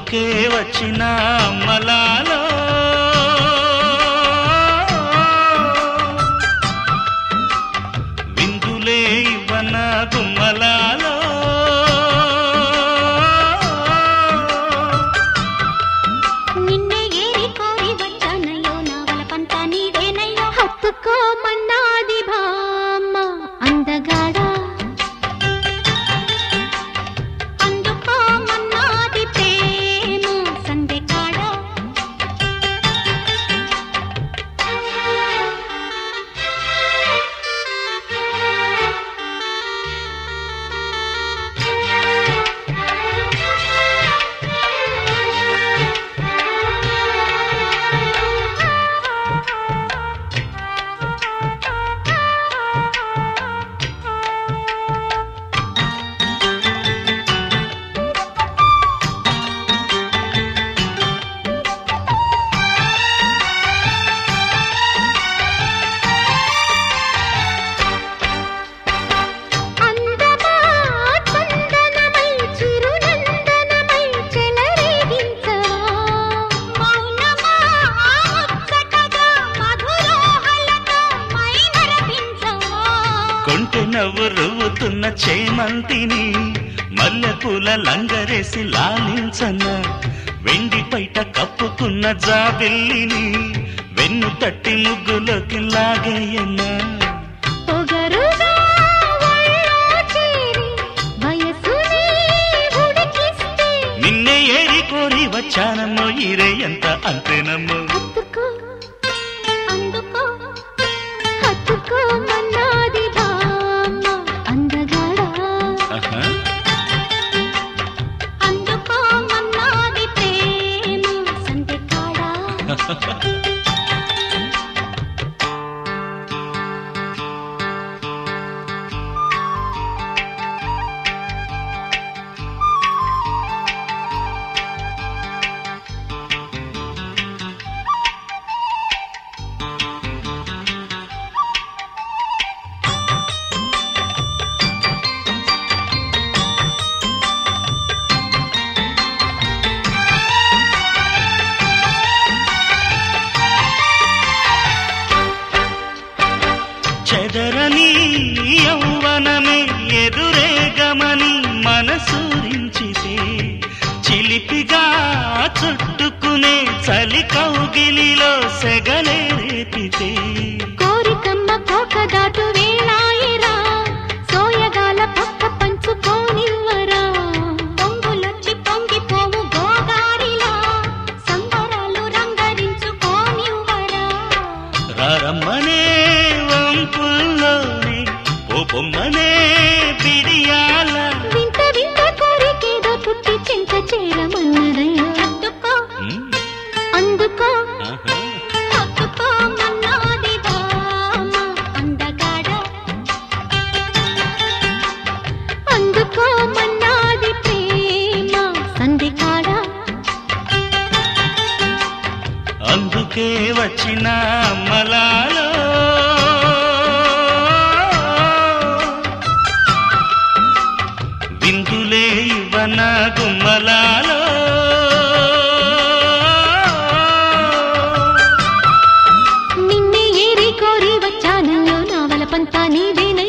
అందుకే వచ్చిన అమ్మలాలో విందులే ఇవ్వన గుమ్మలాలో నిన్నే ఏరి కోరి వచ్చానయ్యో నా వలపంత నీదేనయ్యో హత్తుకోమన్నాది బామ్మ అందగాడా అందుకోమన్నాది ప్రేమ సందెకాడా అందమా చందనమై చిరునందనమై చెలరేగించవా మౌనమా ముచ్చటగా మధురోహలతో మై మరపించవా కొంటె నవ్వు రువ్వుతున్న చేమంతిని మల్లెపూల లంగరేసి లాలించన్న వెండి పైట కప్పుకున్న జాబిల్లిని వెన్ను తట్టి ముగ్గులోకి లాగేయన్నా పొగరుగా ఒళ్ళో చేరి వయసుని ఉడికిస్తే నిన్నే ఏరి కోరి వచ్చానమ్మో ఈరే ఎంత అంతేనమ్మో హత్తుకో అందుకో హత్తుకో మన్నాది బామ్మ అందగాడా ఆహా. అందుకో మన్నాది ప్రేమ సందెకాడా చెదరని యౌవనమే ఎదురేగమని మనసూరించితే చిలిపిగా చుట్టుకునే చలి కౌగిలిలో సెగలే రేపితే కోరికమ్మ కోక దాటు వేళాయిరా సోయగాల పక్క పంచుకోనివ్వరా పొంగులొచ్చి పొంగిపోవు గోదారిలా సంబరాలు రంగరించుకోనివ్వరా రారమ్మనే వంపుల్లోనే ఓ బొమ్మనే బిడియాల వింత వింత కోరికేదో పుట్టి చింత చేరమన్నదయ్యా అందుకో ఉమ్, అందుకో ఆహా. హత్తుకో మన్నాది బామ్మ అందగాడ అందుకో మన్నాది ప్రేమ సంధికాడ అందుకే వచ్చిన అమ్మలాలో విందులే ఇవ్వన గుమ్మలాలో నిన్నే ఏరి కోరి వచ్చానయ్యో నా వలపంతా నీదేనయ్యో